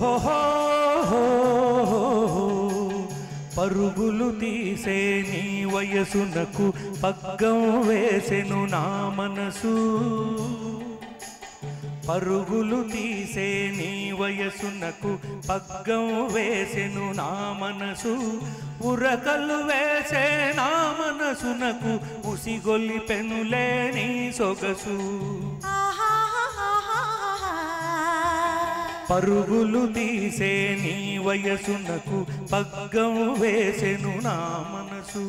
ఓహో పరుగులు తీసే నీ వయసునకు పగ్గం వేసెను నా మనసు పరుగులు తీసే నీ వయసునకు పగ్గం వేసెను నా మనసు ఉరకలు వేసే నా మనసునకు ఉసిగొల్లి పెనులే నీ సొగసు పరుగులు తీసే నీ వయసునకు పగ్గం వేసెను నా మనసు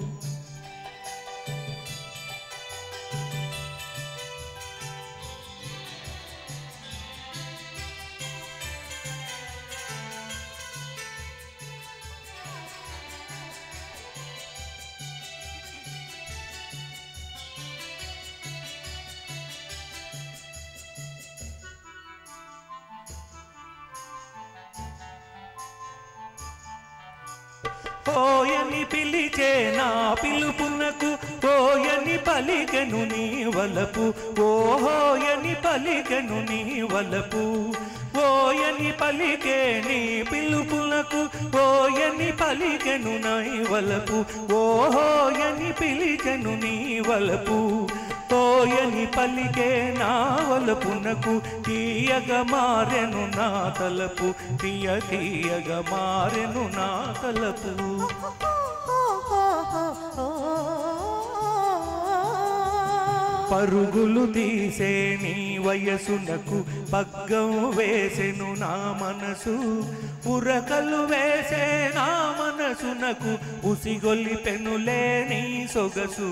ఓయని పిలిచే నా పిలుపునకు ఓయని పలికెను నీ వలపు ఓహోయని పలికెను నీ వలపు ఓయని పలికే నీ పిలుపునకు ఓయని పలికెను నై వలపు ఓహోయని పిలిచెను నీ వలపు తోయని పలికే నా వలపునకు తీయగ మారెను నా తలపు తీయ తీయగ మారెను నా తలపు పరుగులు తీసే నీ వయసునకు పగ్గం వేసెను నా మనసు ఉరకలు వేసే నా మనసునకు ఉసిగొల్లి పెనులే నీ సొగసు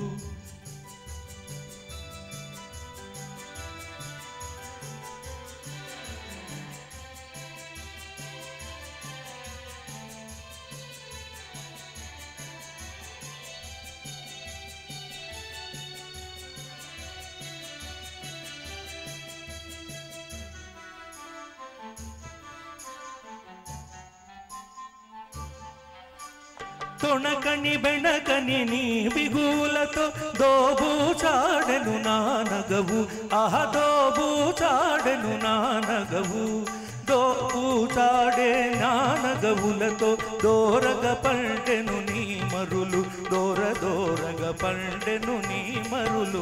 తొణకని బెణకని నీ బిగులతో దోబూచాడెను నా నగవు ఆహ దోబూచాడెను నా నగవు దోబూచాడే నా నగవులతో దోరగ పండెను నీ మరులు దోర దోరగ పండెను నీ మరులు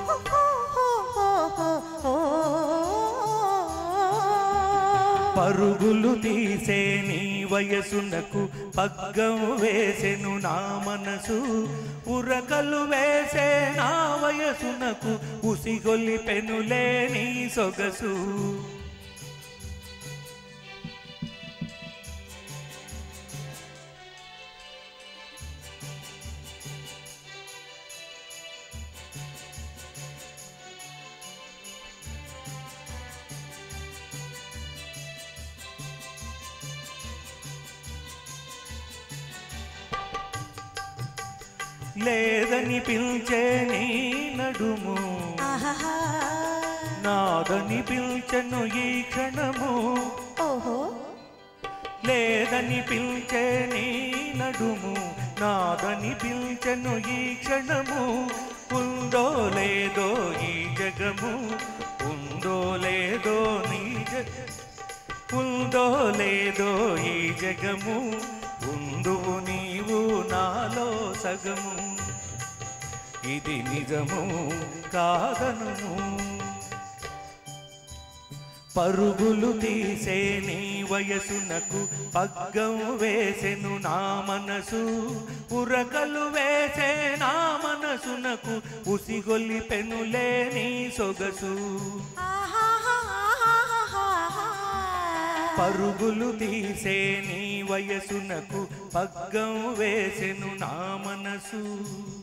పరుగులు తీసే నీ వయసునకు పగ్గం వేసెను నా మనసు ఉరకలు వేసే నా వయసునకు ఉసిగొల్లి పెనులే నీ సొగసు లేదని పిలిచే నీ నడుము నాదని పిలిచెను ఈ క్షణము ఓహో లేదని పిలిచే నీ నడుము నాదని పిలిచెను ఈ క్షణము ఉందో లేదో ఈ జగము ఉందో లేదో నీ జ ఉందో లేదో ఈ జగము ఉందువు నీవు నాలో సగము ఇది నిజము కాదనుము పరుగులు తీసే నీ వయసునకు పగ్గం వేసెను నా మనసు ఉరకలు వేసే నా మనసునకు ఉసిగొల్లి పెనులే నీ సొగసు పరుగులు తీసే నీ వయసునకు పగ్గం వేసెను నా మనసు